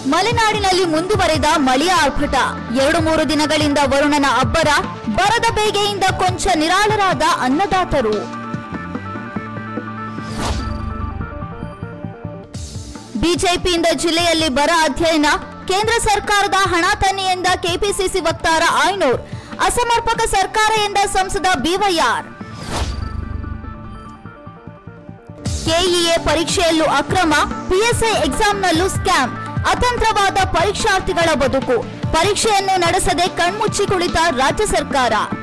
ಮಲೆನಾಡಿನಲ್ಲಿ ಮುಂದುವರೆದ ಮಳೆಯ ಆರ್ಭಟ ಎರಡು ಮೂರು ದಿನಗಳಿಂದ ವರುಣನ ಅಬ್ಬರ ಬರದ ಬೇಗೆಯಿಂದ ಕೊಂಚ ನಿರಾಳರಾದ ಅನ್ನದಾತರು ಬಿಜೆಪಿಯಿಂದ ಜಿಲ್ಲೆಯಲ್ಲಿ ಬರ ಅಧ್ಯಯನ ಕೇಂದ್ರ ಸರ್ಕಾರದ ಹಣ ತನ್ನಿ ಎಂದ ಕೆಪಿಸಿಸಿ ವಕ್ತಾರ ಆಯ್ನೂರ್ ಅಸಮರ್ಪಕ ಸರ್ಕಾರ ಎಂದ ಸಂಸದ ಬಿವೈಆರ್ ಕೆಇಎ ಪರೀಕ್ಷೆಯಲ್ಲೂ ಅಕ್ರಮ ಪಿಎಸ್ಐ ಎಕ್ಸಾಮ್ನಲ್ಲೂ ಸ್ಕ್ಯಾಮ್ ಅತಂತ್ರವಾದ ಪರೀಕ್ಷಾರ್ಥಿಗಳ ಬದುಕು ಪರೀಕ್ಷೆಯನ್ನು ನಡೆಸದೆ ಕಣ್ಮುಚ್ಚಿ ಕುಳಿತ ರಾಜ್ಯ ಸರ್ಕಾರ